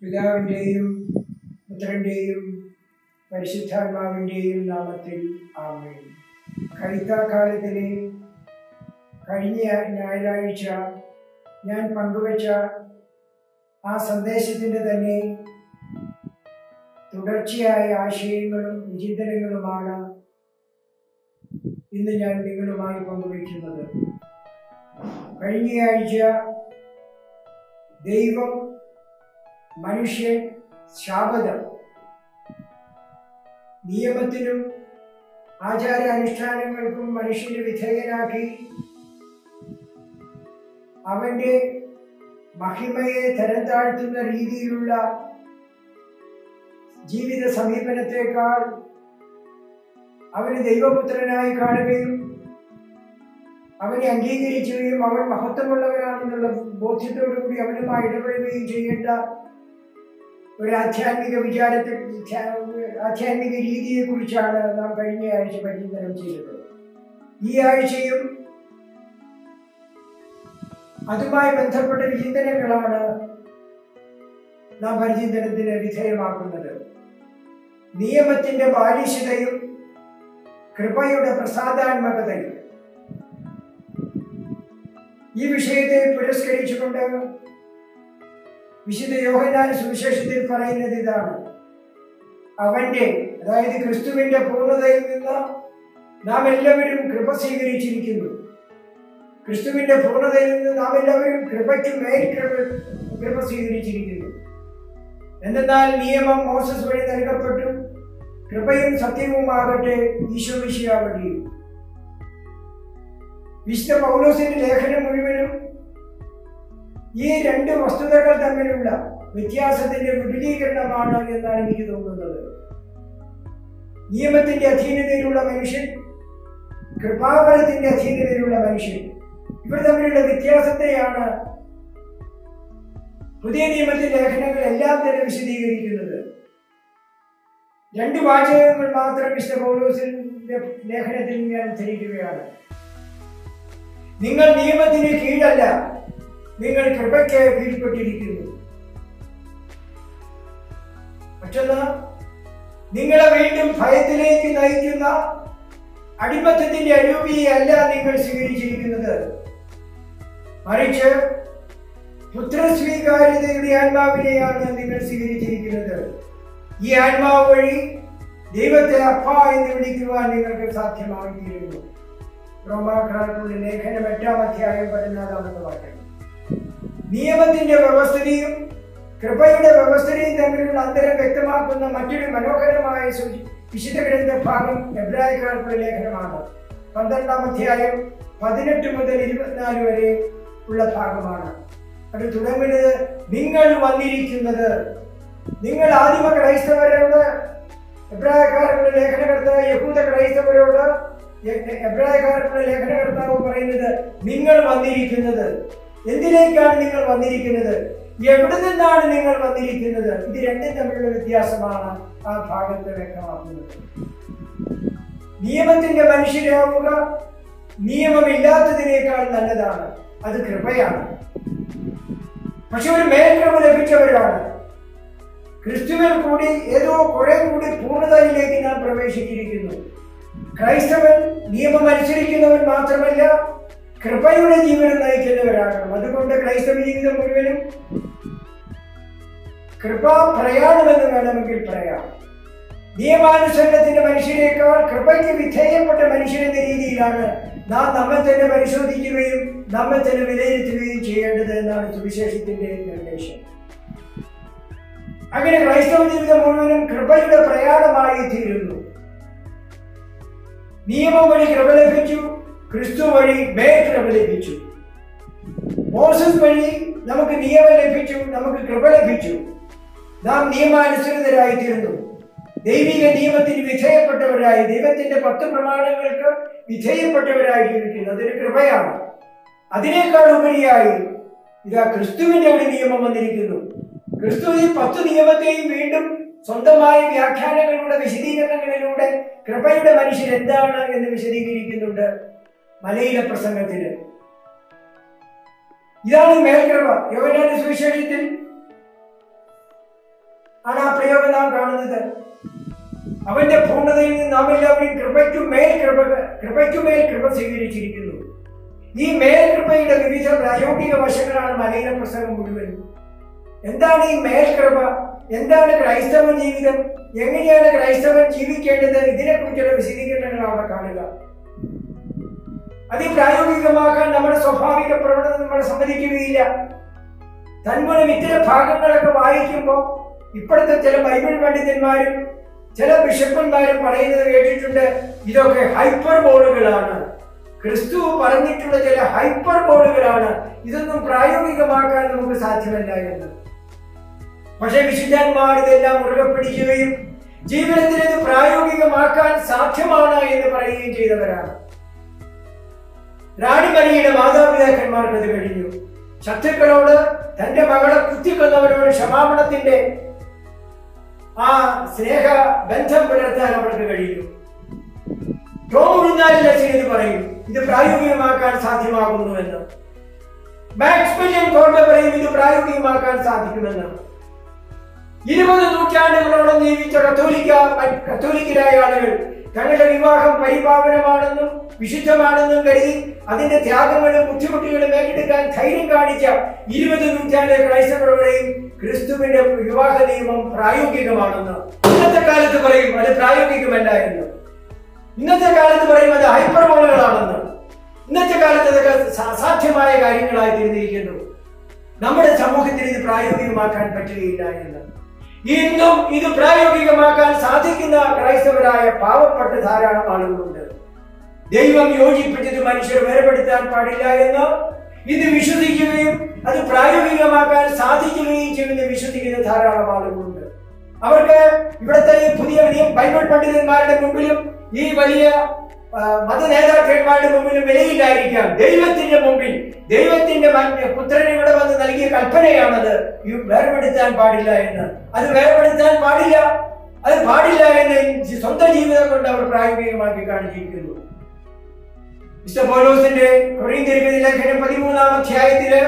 പിതാവിൻ്റെയും പുത്രൻ്റെയും പരിശുദ്ധാത്മാവിൻ്റെയും നാമത്തിൽ ആമേൻ കൈത്താക്കാലത്തിലെ കഴിഞ്ഞ ഞായറാഴ്ച ഞാൻ പങ്കുവച്ച ആ സന്ദേശത്തിൻ്റെ തന്നെ തുടർച്ചയായ ആശയങ്ങളും വിചിന്തനങ്ങളുമാണ് ഇന്ന് ഞാൻ നിങ്ങളുമായി പങ്കുവയ്ക്കുന്നത് കഴിഞ്ഞയാഴ്ച ദൈവം മനുഷ്യൻ ശാപനം നിയമത്തിനും ആചാരാനുഷ്ഠാനങ്ങൾക്കും മനുഷ്യനെ വിധേയനാക്കി അവന്റെ മഹിമയെ തരം താഴ്ത്തുന്ന രീതിയിലുള്ള ജീവിത സമീപനത്തെക്കാൾ അവന് ദൈവപുത്രനായി കാണുകയും അവനെ അംഗീകരിക്കുകയും അവൻ മഹത്വമുള്ളവനാണെന്നുള്ള ബോധ്യത്തോടുകൂടി അവനുമായി ഇടപെടുകയും ചെയ്യേണ്ട ഒരു ആധ്യാത്മിക വിചാരത്തെ ആധ്യാത്മിക രീതിയെ കുറിച്ചാണ് നാം കഴിഞ്ഞ ആഴ്ച പരിചിന്തനം ചെയ്തത് ഈ ആഴ്ചയും അതുമായി ബന്ധപ്പെട്ട വിചിന്തനങ്ങളാണ് നാം പരിചിന്തനത്തിന് വിധേയമാക്കുന്നത് നിയമത്തിന്റെ ബാലിശതയും കൃപയുടെ പ്രസാദാത്മകതയും ഈ വിഷയത്തെ പുരസ്കരിച്ചുകൊണ്ട് വിശുദ്ധ യോഹനാൻ സുവിശേഷത്തിൽ പറയുന്നത് ഇതാണ് അവന്റെ അതായത് ക്രിസ്തുവിന്റെ പൂർണ്ണതയിൽ നിന്ന് നാം എല്ലാവരും കൃപ സ്വീകരിച്ചിരിക്കുന്നു ക്രിസ്തുവിന്റെ പൂർണ്ണതയിൽ നിന്ന് നാം എല്ലാവരും കൃപയ്ക്ക് മേൽ കൃപ കൃപ സ്വീകരിച്ചിരിക്കുന്നു എന്തെന്നാൽ നിയമം മോസസ് വഴി നൽകപ്പെട്ടു കൃപയും സത്യവുമാകട്ടെ ഈശോ വിഷയ വഴിയും വിശുദ്ധ പൗലോസിന്റെ ലേഖനം മുഴുവനും ഈ രണ്ട് വസ്തുതകൾ തമ്മിലുള്ള വ്യത്യാസത്തിന്റെ വിപുലീകരണമാണ് എന്നാണ് എനിക്ക് തോന്നുന്നത് നിയമത്തിന്റെ അധീനതയിലുള്ള മനുഷ്യൻ കൃപാവരത്തിന്റെ അധീനതയിലുള്ള മനുഷ്യൻ ഇവർ തമ്മിലുള്ള വ്യത്യാസത്തെയാണ് പുതിയ നിയമത്തിന്റെ ലേഖനങ്ങൾ എല്ലാം തന്നെ വിശദീകരിക്കുന്നത് രണ്ട് വാചകങ്ങൾ മാത്രം വിശുദ്ധ പൗലോസിന്റെ ലേഖനത്തിൽ ഞാൻ ഉദ്ധരിക്കുകയാണ് നിങ്ങൾ നിയമത്തിന് കീഴല്ല നിങ്ങൾ കൃപയ്ക്ക് കീഴ്പ്പെട്ടിരിക്കുന്നു മറ്റൊന്ന് നിങ്ങളെ വീണ്ടും ഭയത്തിലേക്ക് നയിക്കുന്ന അടിമത്തത്തിന്റെ അരൂപിയെ അല്ല നിങ്ങൾ സ്വീകരിച്ചിരിക്കുന്നത് മറിച്ച് പുത്രസ്വീകാര്യതയുടെ ആത്മാവിനെയാണ് നിങ്ങൾ സ്വീകരിച്ചിരിക്കുന്നത് ഈ ആത്മാവ് വഴി ദൈവത്തെ അപ്പ എന്ന് വിളിക്കുവാൻ നിങ്ങൾക്ക് സാധ്യമായിത്തീരുന്നു റോമാക്കാർക്കുള്ള ലേഖനം എട്ടാം അധ്യായം പതിനാലാമത്തെ വാക്യം നിയമത്തിന്റെ വ്യവസ്ഥിതിയും കൃപയുടെ വ്യവസ്ഥിതിയും തമ്മിലുള്ള അന്തരം വ്യക്തമാക്കുന്ന മറ്റൊരു മനോഹരമായ വിശുദ്ധ ഗ്രന്ഥ ഭാഗം എബ്രായക്കാർക്കുള്ള ലേഖനമാണ് പന്ത്രണ്ടാം അധ്യായം പതിനെട്ട് മുതൽ ഇരുപത്തിനാല് വരെ ഉള്ള ഭാഗമാണ് അത് തുടങ്ങുന്നത് നിങ്ങൾ വന്നിരിക്കുന്നത് നിങ്ങൾ ആദിമ ക്രൈസ്തവരോട് എബ്രായക്കാർക്കുള്ള ലേഖനകർത്താവ് യഹൂദ ക്രൈസ്തവരോട് എബ്രായക്കാർക്കുള്ള ലേഖനകർത്താവ് പറയുന്നത് നിങ്ങൾ വന്നിരിക്കുന്നത് എന്തിലേക്കാണ് നിങ്ങൾ വന്നിരിക്കുന്നത് എവിടെ നിന്നാണ് നിങ്ങൾ വന്നിരിക്കുന്നത് ഇത് രണ്ടും തമ്മിലുള്ള വ്യത്യാസമാണ് ആ ഭാഗത്ത് വ്യക്തമാക്കുന്നത് നിയമത്തിന്റെ മനുഷ്യരാവുക നിയമമില്ലാത്തതിനേക്കാൾ നല്ലതാണ് അത് കൃപയാണ് പക്ഷെ ഒരു മേൽക്രമ ലഭിച്ചവരാണ് ക്രിസ്തുവിൽ കൂടി ഏതോ കുറെ കൂടി പൂർണ്ണതയിലേക്ക് നാം പ്രവേശിച്ചിരിക്കുന്നു ക്രൈസ്തവൻ നിയമം അനുസരിക്കുന്നവൻ മാത്രമല്ല കൃപയുടെ ജീവിതം നയിക്കുന്നവരാകണം അതുകൊണ്ട് ക്രൈസ്തവ ജീവിതം മുഴുവനും കൃപാ പ്രയാണമെന്ന് വേണമെങ്കിൽ പറയാം നിയമാനുസരണത്തിന്റെ മനുഷ്യരെക്കാൾ കൃപയ്ക്ക് വിധേയപ്പെട്ട മനുഷ്യനെന്ന രീതിയിലാണ് നാം നമ്മെ തന്നെ പരിശോധിക്കുകയും നമ്മെ തന്നെ വിലയിരുത്തുകയും ചെയ്യേണ്ടത് എന്നാണ് സുവിശേഷത്തിന്റെ നിർദ്ദേശം അങ്ങനെ ക്രൈസ്തവ ജീവിതം മുഴുവനും കൃപയുടെ പ്രയാണമായി തീരുന്നു നിയമം വഴി കൃപ ലഭിച്ചു ക്രിസ്തു വഴി മേൽകൃപ ലഭിച്ചു മോസസ് വഴി നമുക്ക് നിയമം ലഭിച്ചു നമുക്ക് കൃപ ലഭിച്ചു നാം നിയമാനുസൃതരായി തീർന്നു ദൈവിക നിയമത്തിന് വിധേയപ്പെട്ടവരായി ദൈവത്തിന്റെ പത്ത് പ്രമാണങ്ങൾക്ക് വിധേയപ്പെട്ടവരായി ജീവിക്കുന്നു അതൊരു കൃപയാണ് അതിനേക്കാൾ ഉപരിയായി ഇതാ ക്രിസ്തുവിന്റെ ഒരു നിയമം വന്നിരിക്കുന്നു ക്രിസ്തു ഈ പത്ത് നിയമത്തെയും വീണ്ടും സ്വന്തമായ വ്യാഖ്യാനങ്ങളിലൂടെ വിശദീകരണങ്ങളിലൂടെ കൃപയുടെ മനുഷ്യൻ എന്താണ് എന്ന് വിശദീകരിക്കുന്നുണ്ട് മലയിലെ പ്രസംഗത്തില് ഇതാണ് മേൽകൃപ യോഹനാന്റെ സുവിശേഷത്തിൽ ആണ് ആ പ്രയോഗം നാം കാണുന്നത് അവന്റെ പൂർണ്ണതയിൽ നിന്ന് നാം എല്ലാവരും കൃപയ്ക്കു മേൽ കൃപ കൃപയ്ക്കു മേൽ കൃപ സ്വീകരിച്ചിരിക്കുന്നു ഈ മേൽകൃപയുടെ വിവിധ പ്രായോഗിക വശങ്ങളാണ് മലയിലെ പുസ്തകം മുഴുവൻ എന്താണ് ഈ മേൽകൃപ എന്താണ് ക്രൈസ്തവ ജീവിതം എങ്ങനെയാണ് ക്രൈസ്തവൻ ജീവിക്കേണ്ടത് ഇതിനെക്കുറിച്ചുള്ള വിശദീകരണങ്ങൾ അവിടെ കാണുക അത് പ്രായോഗികമാക്കാൻ നമ്മുടെ സ്വാഭാവിക പ്രവണത നമ്മൾ സമ്മതിക്കുകയില്ല തന്മൂലം ഇത്തരം ഭാഗങ്ങളൊക്കെ വായിക്കുമ്പോൾ ഇപ്പോഴത്തെ ചില ബൈബിൾ പണ്ഡിതന്മാരും ചില ബിഷപ്പന്മാരും പറയുന്നത് കേട്ടിട്ടുണ്ട് ഇതൊക്കെ ഹൈപ്പർ ബോളുകളാണ് ക്രിസ്തു പറഞ്ഞിട്ടുള്ള ചില ഹൈപ്പർ ബോളുകളാണ് ഇതൊന്നും പ്രായോഗികമാക്കാൻ നമുക്ക് സാധ്യമല്ല എന്ന് പക്ഷേ വിശുദ്ധന്മാർ ഇതെല്ലാം മുറുകെ പിടിക്കുകയും ജീവിതത്തിൽ ഇത് പ്രായോഗികമാക്കാൻ സാധ്യമാണ് എന്ന് പറയുകയും ചെയ്തവരാണ് റാണിമണിയുടെ മാതാപിതാക്കന്മാർക്ക് അത് കഴിഞ്ഞു ശത്രുക്കളോട് തന്റെ മകളെ കുത്തിക്കൊന്നവരോട് ക്ഷമാപണത്തിന്റെ ആ സ്നേഹ ബന്ധം പുലർത്താൻ അവർക്ക് കഴിയും ടോമുഴുന്നാലിന്റെ ചെയ്ത് പറയും ഇത് പ്രായോഗികമാക്കാൻ സാധ്യമാകുന്നുവെന്ന് മാക്സ്മിലിയൻ കോർബെ പറയും ഇത് പ്രായോഗികമാക്കാൻ സാധിക്കുമെന്ന് ഇരുപത് നൂറ്റാണ്ടുകളോളം ജീവിച്ച കത്തോലിക്ക കത്തോലിക്കരായ ആളുകൾ തങ്ങളുടെ വിവാഹം പരിപാവനമാണെന്നും വിശുദ്ധമാണെന്നും കരുതി അതിന്റെ ത്യാഗങ്ങളും ബുദ്ധിമുട്ടുകളും ഏറ്റെടുക്കാൻ ധൈര്യം കാണിച്ച ഇരുപത് നൂറ്റാണ്ട് ക്രൈസ്തവരുടെയും ക്രിസ്തുവിന്റെ വിവാഹ നിയമം പ്രായോഗികമാണെന്ന് ഇന്നത്തെ കാലത്ത് പറയും അത് പ്രായോഗികമല്ല എന്ന് ഇന്നത്തെ കാലത്ത് പറയും അത് ഹൈപ്പർബോളുകളാണെന്ന് ഇന്നത്തെ കാലത്ത് അതൊക്കെ സ- അസാധ്യമായ കാര്യങ്ങളായി തീർന്നിരിക്കുന്നു നമ്മുടെ സമൂഹത്തിൽ ഇത് പ്രായോഗികമാക്കാൻ പറ്റുകയില്ല എന്ന് ഇന്നും ഇത് പ്രായോഗികമാക്കാൻ സാധിക്കുന്ന ക്രൈസ്തവരായ പാവപ്പെട്ട ധാരാളം ആളുകളുണ്ട് ദൈവം യോജിപ്പിച്ചത് മനുഷ്യർ വേർപെടുത്താൻ പാടില്ല എന്ന് ഇത് വിശ്വസിക്കുകയും അത് പ്രായോഗികമാക്കാൻ സാധിക്കുകയും ചെയ്യുന്ന വിശ്വസിക്കുന്ന ധാരാളം ആളുകളുണ്ട് അവർക്ക് ഇവിടുത്തെ ഈ പുതിയ നിയ- ബൈബിൾ പണ്ഡിതന്മാരുടെ മുമ്പിലും ഈ വലിയ ആ, മത നേതാക്കന്മാരുടെ മുമ്പിലും വിലയില്ലായിരിക്കാം ദൈവത്തിന്റെ മുമ്പിൽ ദൈവത്തിന്റെ മൻ- പുത്രൻ ഇവിടെ വന്ന് നൽകിയ കൽപ്പനയാണത് ഈ വേർപെടുത്താൻ പാടില്ല എന്ന് അത് വേർപെടുത്താൻ പാടില്ല അത് പാടില്ല എന്ന് സ്വന്തം ജീവിതം കൊണ്ട് അവർ പ്രായോഗികമാക്കി കാണിച്ചിരിക്കുന്നു വിശുദ്ധ പൗലോസിന്റെ കൊറിയന്തിരിക്കുന്ന ലേഖനം പതിമൂന്നാം അധ്യായത്തില്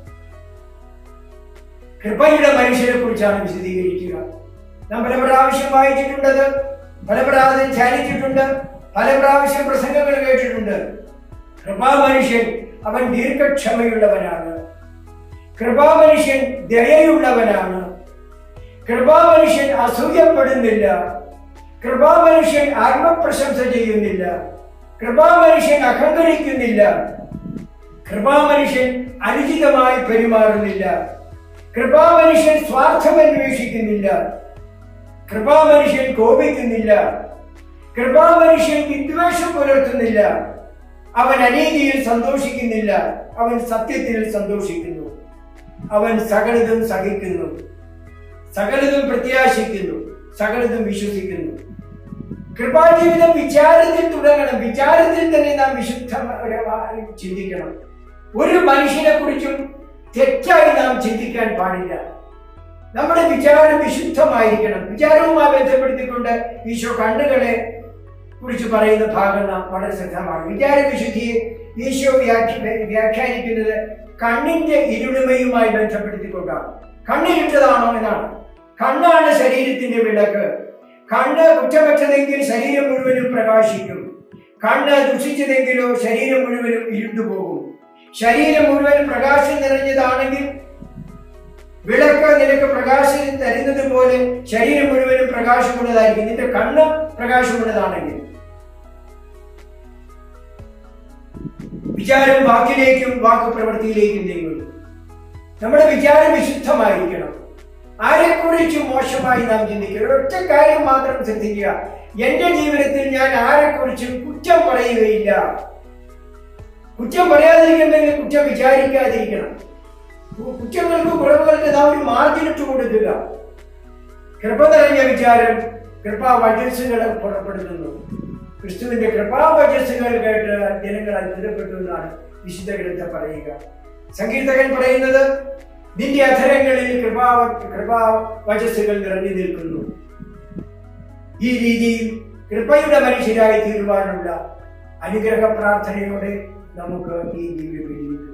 കൃപയുടെ മനുഷ്യരെ കുറിച്ചാണ് വിശദീകരിക്കുക നാം പല പ്രാവശ്യം വായിച്ചിട്ടുണ്ടത് പല പ്രാവശ്യം ധ്യാനിച്ചിട്ടുണ്ട് പല പ്രാവശ്യം പ്രസംഗങ്ങൾ കേട്ടിട്ടുണ്ട് കൃപാമനുഷ്യൻ അവൻ ദീർഘക്ഷമയുള്ളവനാണ് കൃപാമനുഷ്യൻ ദയയുള്ളവനാണ് കൃപാമനുഷ്യൻ അസൂയപ്പെടുന്നില്ല കൃപാമനുഷ്യൻ ആത്മപ്രശംസ ചെയ്യുന്നില്ല കൃപാമനുഷ്യൻ അഹങ്കരിക്കുന്നില്ല കൃപാമനുഷ്യൻ അനുചിതമായി പെരുമാറുന്നില്ല കൃപാമനുഷ്യൻ സ്വാർത്ഥം അന്വേഷിക്കുന്നില്ല കൃപാമനുഷ്യൻ കോപിക്കുന്നില്ല കൃപാമനുഷ്യൻ വിദ്വേഷം പുലർത്തുന്നില്ല അവൻ അനീതിയിൽ സന്തോഷിക്കുന്നില്ല അവൻ സത്യത്തിൽ സന്തോഷിക്കുന്നു അവൻ സകലതും സഹിക്കുന്നു സകലതും പ്രത്യാശിക്കുന്നു സകലതും വിശ്വസിക്കുന്നു കൃപാജീവിതം വിചാരത്തിൽ തുടങ്ങണം വിചാരത്തിൽ തന്നെ നാം വിശുദ്ധമായി ചിന്തിക്കണം ഒരു മനുഷ്യനെ കുറിച്ചും തെറ്റായി നാം ചിന്തിക്കാൻ പാടില്ല നമ്മുടെ വിചാരം വിശുദ്ധമായിരിക്കണം വിചാരവുമായി ബന്ധപ്പെടുത്തിക്കൊണ്ട് ഈശോ കണ്ണുകളെ കുറിച്ച് പറയുന്ന ഭാഗം നാം വളരെ ശ്രദ്ധമാണ് വിചാര വിശുദ്ധിയെ ഈശോ വ്യാഖ്യ വ്യാഖ്യാനിക്കുന്നത് കണ്ണിന്റെ ഇരുളിമയുമായി ബന്ധപ്പെടുത്തിക്കൊണ്ടാണ് കണ്ണിരുട്ടതാണോ എന്നാണ് കണ്ണാണ് ശരീരത്തിന്റെ വിളക്ക് കണ്ണ് കുറ്റമറ്റതെങ്കിൽ ശരീരം മുഴുവനും പ്രകാശിക്കും കണ്ണ് ദുഷിച്ചതെങ്കിലോ ശരീരം മുഴുവനും ഇരുണ്ടുപോകും ശരീരം മുഴുവൻ പ്രകാശം നിറഞ്ഞതാണെങ്കിൽ വിളക്ക് നിനക്ക് പ്രകാശം തരുന്നത് പോലെ ശരീരം മുഴുവനും പ്രകാശമുള്ളതായിരിക്കും നിന്റെ കണ്ണ് പ്രകാശമുള്ളതാണെങ്കിൽ വിചാരം വാക്കിലേക്കും വാക്ക് പ്രവൃത്തിയിലേക്കും നീങ്ങുന്നു നമ്മുടെ വിചാരം വിശുദ്ധമായിരിക്കണം ആരെക്കുറിച്ചും മോശമായി നാം ചിന്തിക്കുക ഒറ്റ കാര്യം മാത്രം ശ്രദ്ധിക്കുക എന്റെ ജീവിതത്തിൽ ഞാൻ ആരെക്കുറിച്ചും കുറ്റം പറയുകയില്ല കുറ്റം പറയാതിരിക്കണമെങ്കിൽ കുറ്റം വിചാരിക്കാതിരിക്കണം കു- കുറ്റങ്ങൾക്ക് കുറവുകൾക്ക് നാം ഒരു മാർജിൻ ഇട്ട് കൊടുക്കുക കൃപ നിറഞ്ഞ വിചാരം കൃപാ വജസ്സുകളെ പുറപ്പെടുത്തുന്നു ക്രിസ്തുവിന്റെ കൃപാ വജസ്സുകൾ കേട്ട് ജനങ്ങൾ അത്ഭുതപ്പെട്ടു എന്നാണ് വിശുദ്ധ ഗ്രന്ഥം പറയുക സങ്കീർത്തകൻ പറയുന്നത് നിന്റെ അധരങ്ങളിൽ കൃപാ കൃപാ വചസ്സുകൾ നിറഞ്ഞു നിൽക്കുന്നു ഈ രീതിയിൽ കൃപയുടെ മനുഷ്യരായി തീരുവാനുള്ള അനുഗ്രഹ പ്രാർത്ഥനയോടെ നമുക്ക് ഈ ദിവ്യ